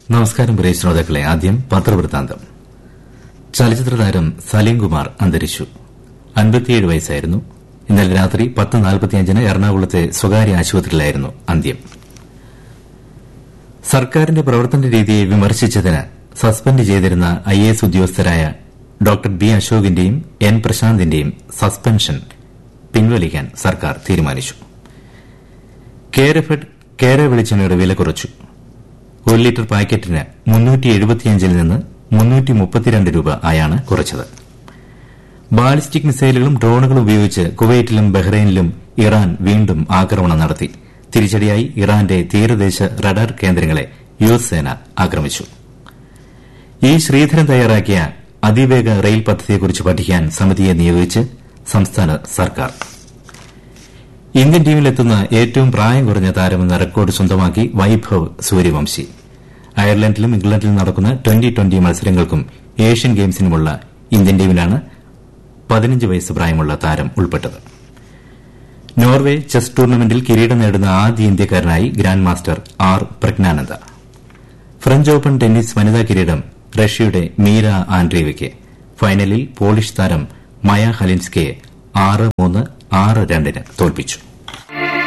നമസ്കാരം പ്രിയ ശ്രോതാക്കളെ ആദ്യം പത്രവൃത്താന്തം ചലച്ചിത്ര താരം സലീം കുമാർ അന്തരിച്ചു അൻപത്തിയേഴ് വയസ്സായിരുന്നു ഇന്നലെ രാത്രി പത്ത് നാൽപ്പത്തിയഞ്ചിന് എറണാകുളത്തെ സ്വകാര്യ ആശുപത്രിയിലായിരുന്നു അന്ത്യം സർക്കാരിന്റെ പ്രവർത്തന രീതിയെ വിമർശിച്ചതിന് സസ്പെൻഡ് ചെയ്തിരുന്ന ഐ എസ് ഉദ്യോഗസ്ഥരായ ഡോക്ടർ ബി അശോകിന്റെയും എൻ പ്രശാന്തിന്റെയും സസ്പെൻഷൻ പിൻവലിക്കാൻ സർക്കാർ തീരുമാനിച്ചു കേരഫെഡ് കേര വെളിച്ചെണ്ണയുടെ വില കുറച്ചു ഒരു ലിറ്റർ പാക്കറ്റിന് മുന്നൂറ്റി എഴുപത്തിയഞ്ചിൽ നിന്ന് മുന്നൂറ്റി മുപ്പത്തിരണ്ട് രൂപ ആയാണ് കുറച്ചത് ബാലിസ്റ്റിക് മിസൈലുകളും ഡ്രോണുകളും ഉപയോഗിച്ച് കുവൈറ്റിലും ബഹ്റൈനിലും ഇറാൻ വീണ്ടും ആക്രമണം നടത്തി തിരിച്ചടിയായി ഇറാന്റെ തീരദേശ റഡാർ കേന്ദ്രങ്ങളെ യു എസ് സേന ആക്രമിച്ചു ഇ ശ്രീധരൻ തയ്യാറാക്കിയ അതിവേഗ റെയിൽ പദ്ധതിയെക്കുറിച്ച് പഠിക്കാൻ സമിതിയെ നിയോഗിച്ച് സംസ്ഥാന സർക്കാർ ഇന്ത്യൻ ടീമിലെത്തുന്ന ഏറ്റവും പ്രായം കുറഞ്ഞ താരമെന്ന റെക്കോർഡ് സ്വന്തമാക്കി വൈഭവ് സൂര്യവംശി അയർലൻഡിലും ഇംഗ്ലണ്ടിലും നടക്കുന്ന ട്വന്റി ട്വന്റി മത്സരങ്ങൾക്കും ഏഷ്യൻ ഗെയിംസിനുമുള്ള ഇന്ത്യൻ ടീമിലാണ് പതിനഞ്ച് വയസ്സ് പ്രായമുള്ള താരം ഉൾപ്പെട്ടത് നോർവെ ചെസ് ടൂർണമെന്റിൽ കിരീടം നേടുന്ന ആദ്യ ഇന്ത്യക്കാരനായി grand master R Praggnanandhaa French open tennis വനിതാ കിരീടം റഷ്യയുടെ മീര ആൻഡ്രീവയ്ക്ക് ഫൈനലിൽ പോളിഷ് താരം മയ ഹലിൻസ്കയെ ആറ് മൂന്ന് ആറ് രണ്ടിന് തോൽപ്പിച്ചു